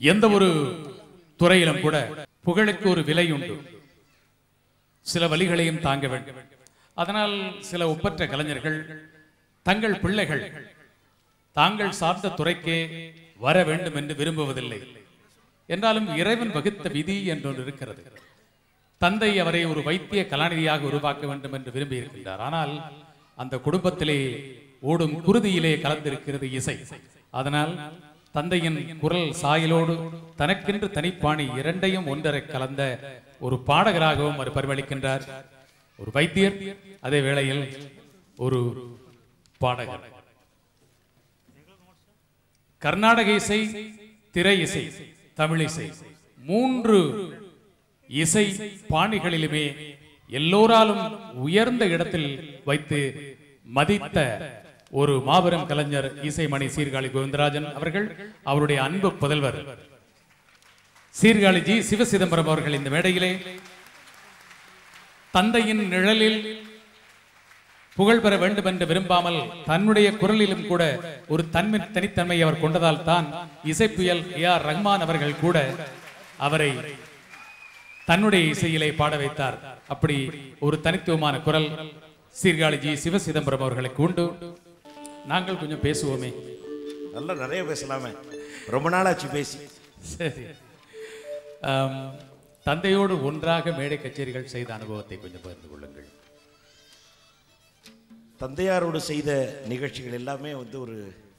எந்த ஒரு துறையிலும் கூட புகழுக்கு ஒரு விலை உண்டு சில வழிகளையும் தாங்க வேண்டும் அதனால் சில ஒப்பற்ற கலைஞர்கள் தங்கள் பிள்ளைகள் தாங்கள் சார்ந்த துறைக்கே வர வேண்டும் என்று விரும்புவதில்லை என்றாலும் இறைவன் வகுத்த விதி என்றொன்று இருக்கிறது தந்தை அவரை ஒரு வைத்திய கலாநிதியாக உருவாக்க வேண்டும் என்று விரும்பி இருக்கின்றார் ஆனால் அந்த குடும்பத்திலே ஓடும் குருதியிலே கலந்திருக்கிறது இசை அதனால் தந்தையின் குரல் சாயலோடு தனக்கென்று தனிப்பாணி இரண்டையும் ஒன்றரை கலந்த ஒரு பாடகராகவும் அவர் பரிமளிக்கின்றார் ஒரு வைத்தியர் அதே வேளையில் ஒரு பாடகர் கர்நாடக இசை திரை இசை தமிழ் இசை மூன்று இசை பாணிகளிலுமே எல்லோராலும் உயர்ந்த இடத்தில் வைத்து மதித்த ஒரு மாபெரும் கலைஞர் இசைமணி சீர்காழி கோவிந்தராஜன் அவர்கள் அவருடைய அன்பு புதல்வர் சீர்காழி ஜி சிவசிதம்பரம் அவர்கள் இந்த மேடையிலே தந்தையின் நிழலில் புகழ் பெற வேண்டும் என்று விரும்பாமல் தன்னுடைய குரலிலும் கூட ஒரு தன்மை தனித்தன்மை அவர் கொண்டதால் தான் இசைப்புயல் ஏ ஆர் ரஹ்மான் அவர்கள் கூட அவரை தன்னுடைய இசையிலே பாட வைத்தார் அப்படி ஒரு தனித்துவமான குரல் சீர்காழி ஜி சிவசிதம்பரம் அவர்களுக்கு உண்டு நாங்கள் கொஞ்சம் பேசுவோமே நல்லா நிறைய பேசலாமே ரொம்ப நாளாச்சு பேசி சரி ஆம், தந்தையோடு ஒன்றாக மேடை கச்சேரிகள் செய்த அனுபவத்தை கொஞ்சம் பகிர்ந்து கொள்ளுங்கள் தந்தையாரோடு செய்த நிகழ்ச்சிகள் எல்லாமே வந்து ஒரு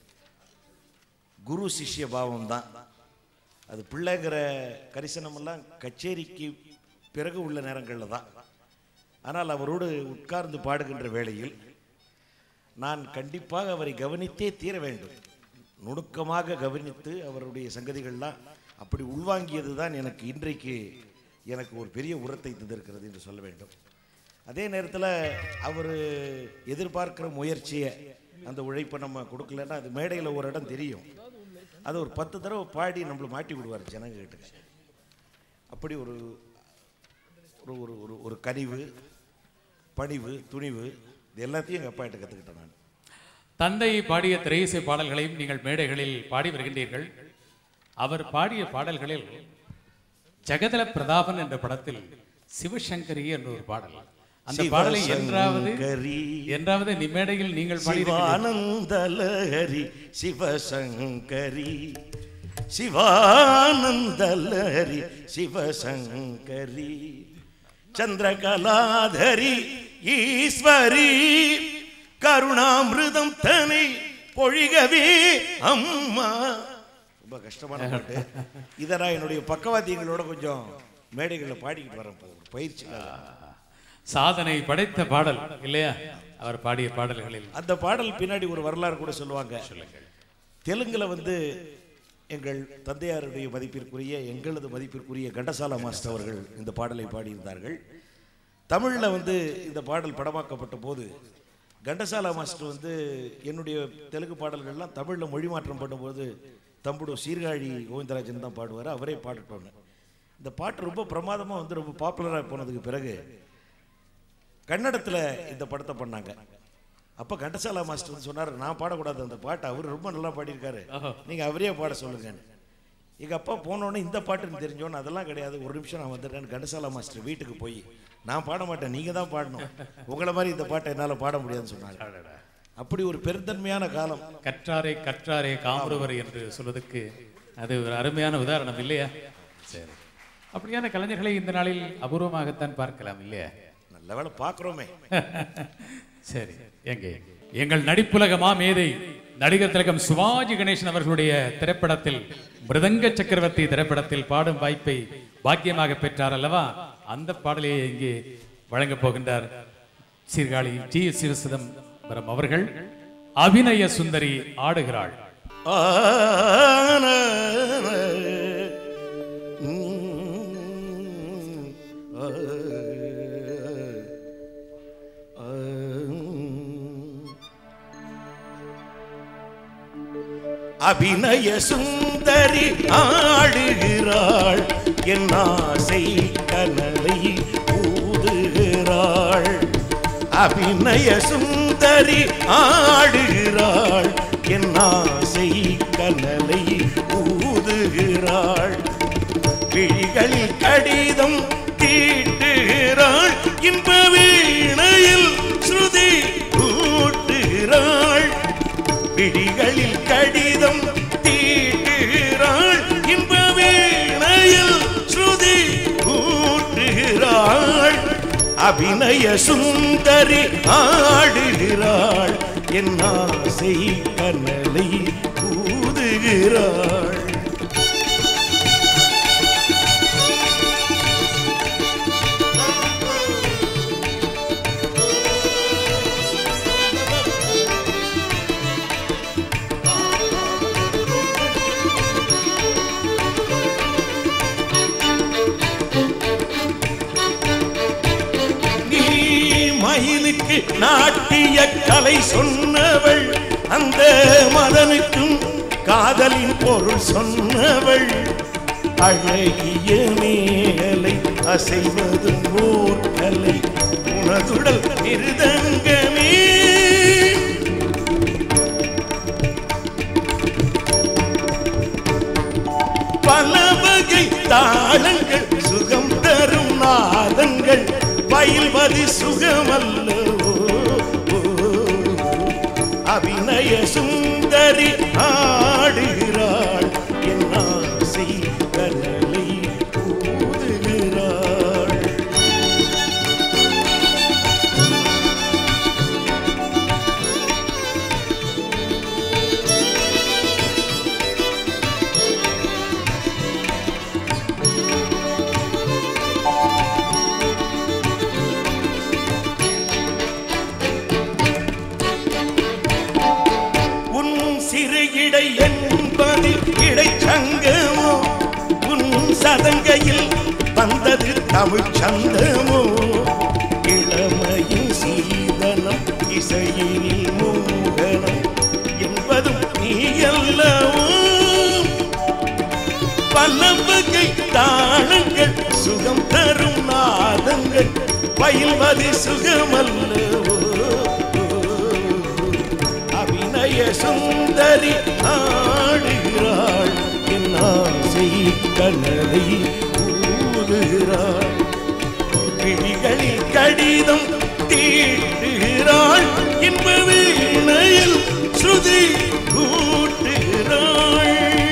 குரு சிஷ்ய பாவம் தான் அது பிள்ளைங்கிற கரிசனமெல்லாம் கச்சேரிக்கு பிறகு உள்ள நேரங்களில் தான் ஆனால் அவரோடு உட்கார்ந்து பாடுகின்ற வேளையில் நான் கண்டிப்பாக அவரை கவனித்தே தீர வேண்டும் நுணுக்கமாக கவனித்து அவருடைய சங்கதிகள்லாம் அப்படி உள்வாங்கியது தான் எனக்கு இன்றைக்கு எனக்கு ஒரு பெரிய உரத்தை தந்திருக்கிறது என்று சொல்ல வேண்டும் அதே நேரத்தில் அவர் எதிர்பார்க்கிற முயற்சியை அந்த உழைப்பை நம்ம கொடுக்கலன்னா அது மேடையில் ஒரு இடம் தெரியும் அது ஒரு பத்து தடவை பாடி நம்மளை மாட்டி விடுவார் ஜனங்ககிட்ட அப்படி ஒரு ஒரு ஒரு ஒரு ஒரு கனிவு பணிவு துணிவு இது எல்லாத்தையும் எங்கள் அப்பா கிட்ட கற்றுக்கிட்டேன் நான் தந்தை பாடிய திரையிசை பாடல்களையும் நீங்கள் மேடைகளில் பாடி வருகின்றீர்கள் அவர் பாடிய பாடல்களில் ஜெகதல பிரதாபன் என்ற படத்தில் சிவசங்கரி என்ற ஒரு பாடல் அந்த பாடலை என்றாவது சிவசங்கரி. என்றாவது நி- மேடையில் நீங்கள் பாடி சிவானந்தலஹரி சிவசங்கரி சிவானந்தலஹரி சிவசங்கரி சந்திரகலாதரி ஈஸ்வரி கருணாமிருதம் தனை பொழிகவே அம்மா ரொம்ப கஷ்டமான பாட்டு இதை நான் என்னுடைய பக்கவாத்தியங்களோட கொஞ்சம் மேடைகளில் பாடிக்கிட்டு வரேன் இப்ப ஒரு பயிற்சிக்காக சாதனை படைத்த பாடல் இல்லையா அவர் பாடிய பாடல்களில் அந்த பாடல் பின்னாடி ஒரு வரலாறு கூட சொல்லுவாங்க தெலுங்குல வந்து எங்கள் தந்தையாருடைய மதிப்பிற்குரிய எங்களது மதிப்பிற்குரிய கண்டசாலா மாஸ்டர் அவர்கள் இந்த பாடலை பாடியிருந்தார்கள் தமிழில் வந்து இந்த பாடல் படமாக்கப்பட்ட போது கண்டசாலா மாஸ்டர் வந்து என்னுடைய தெலுங்கு பாடல்கள்லாம் தமிழில் மொழி மாற்றம் பண்ணும்போது தம்புடு சீர்காழி கோவிந்தராஜன் தான் பாடுவார் அவரே பாடட்டோன்னு இந்த பாட்டு ரொம்ப பிரமாதமாக வந்து ரொம்ப பாப்புலராக போனதுக்கு பிறகு கன்னடத்தில் இந்த படத்தை பண்ணாங்க அப்போ கண்டசாலா மாஸ்டர் வந்து சொன்னார் நான் பாடக்கூடாது அந்த பாட்டை அவர் ரொம்ப நல்லா பாடியிருக்காரு நீங்கள் அவரே பாட சொல்லுங்கன்னு எங்கள் அப்பா போனோடனே இந்த பாட்டுன்னு தெரிஞ்சோன்னு அதெல்லாம் கிடையாது ஒரு நிமிஷம் நான் வந்துட்டேன் கண்டசாலா மாஸ்டர் வீட்டுக்கு போய் நான் பாட மாட்டேன் நீங்கள் தான் பாடணும் உங்களை மாதிரி இந்த பாட்டை என்னால் பாட முடியாதுன்னு சொன்னாங்க அப்படி ஒரு பெருந்தன்மையான காலம் கற்றாரே கற்றாரே காமருவர் என்று சொல்வதற்கு அது ஒரு அருமையான உதாரணம் இல்லையா சரி அப்படியான கலைஞர்களை இந்த நாளில் அபூர்வமாகத்தான் பார்க்கலாம் இல்லையா நல்ல வேளை பார்க்குறோமே சரி எங்கே எங்கள் நடிப்புலக மாமேதை நடிகர் திலகம் சிவாஜி கணேசன் அவர்களுடைய திரைப்படத்தில் மிருதங்க சக்கரவர்த்தி திரைப்படத்தில் பாடும் வாய்ப்பை பாக்கியமாக பெற்றார் அல்லவா அந்த பாடலையே இங்கே வழங்கப் போகின்றார் சீர்காழி ஜி சிவசிதம்பரம் அவர்கள் அபிநய சுந்தரி ஆடுகிறாள் ஆன அபிநய சுந்தரி ஆடுகிறாள் என் ஆசை கனலை ஊதுகிறாள் அபிநய சுந்தரி ஆடுகிறாள் என் ஆசை கனலை ஊதுகிறாள் கிடிகளில் கடிதம் தீட்டுகிறாள் இன்ப வீணையில் ஸ்ருதி கூட்டுகிறாள் அபிநய சுந்தரி ஆடுகிறாள் என் ஆசை கனலை ஊதுகிறாள் நீ மயிலுக்கு நாட்டிய கலை சொன்னவள் அந்த மதனுக்கும் காதலின் பொருள் சொன்னவள் அழகிய மேலை அசைவதும் ஓர் கலை உனதுடல் மிருதங்கமே பல வகை தாளங்கள் சுகம் தரும் நாதங்கள் பயில்வது சுகமல்லவோ அபிநய சுந்தரி ஆடுகிறாள் என் ஆசை கனலை ஊதுகிறாள் உன் சிறு இடை என்பது இடைச்சங்கமோ உன் சதங்கையில் வந்தது தமிழ் சந்தமோ இளமையின் சீதனம் இசையினில் மோகனம் என்பதும் நீ அல்லவோ பல வகை தாளங்கள் சுகம் தரும் நாதங்கள் பயில்வது சுகமல்லவோ அபிநய சுந்தரி ஆடுகிறாள் என் ஆசை கனலை ஊதுகிறாள் கிளிகளில் கடிதம் தீட்டுகிறாள் இன்ப வீணையில் ஸ்ருதி கூட்டுகிறாள்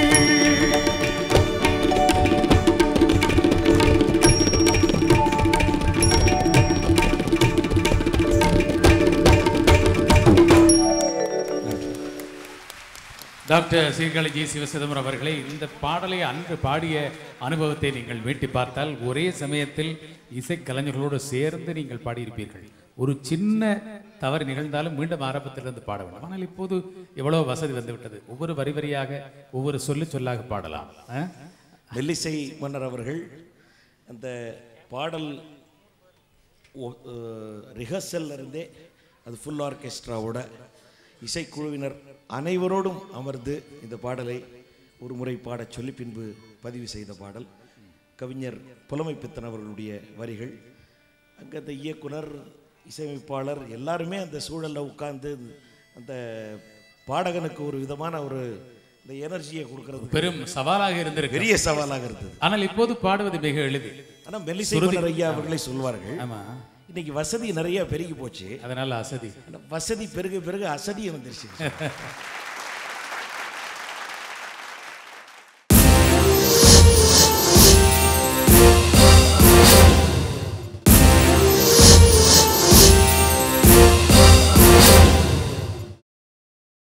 டாக்டர் சீர்காழி ஜி சிவசிதம்பரம் அவர்களே இந்த பாடலை அன்று பாடிய அனுபவத்தை நீங்கள் மீட்டி பார்த்தால் ஒரே சமயத்தில் இசைக்கலைஞர்களோடு சேர்ந்து நீங்கள் பாடியிருப்பீர்கள் ஒரு சின்ன தவறு நிகழ்ந்தாலும் மீண்டும் ஆரம்பத்திலிருந்து பாட வேண்டும் ஆனால் இப்போது எவ்வளவு வசதி வந்துவிட்டது ஒவ்வொரு வரி வரியாக ஒவ்வொரு சொல்லு சொல்லாக பாடலாம் ஆ? மெல்லிசை மன்னர் அவர்கள் அந்த பாடல் ரிஹர்சல்ல இருந்தே அது ஃபுல் ஆர்கெஸ்ட்ராவோட இசைக்குழுவினர் அனைவரோடும் அமர்ந்து இந்த பாடலை ஒரு முறை பாடச் சொல்லி பின்பு பதிவு செய்த பாடல் கவிஞர் புலமை பித்தன் அவர்களுடைய வரிகள் அங்கே அந்த இயக்குனர் இசையமைப்பாளர் எல்லாருமே அந்த சூழலில் உட்கார்ந்து அந்த பாடகனுக்கு ஒரு விதமான ஒரு இந்த எனர்ஜியை கொடுக்கறது பெரும் சவாலாக இருந்திருக்கு பெரிய சவாலாக இருந்தது ஆனால் இப்போது பாடுவது மிக எளிது ஆனா மெல்லிசை மன்னர் ஐயா அவர்களே சொல்வார்கள் ஆமா இன்னைக்கு வசதி நிறைய பெருகி போச்சு அதனால அசதி ஆனா வசதி பெருக பெருக அசதி வந்துருச்சு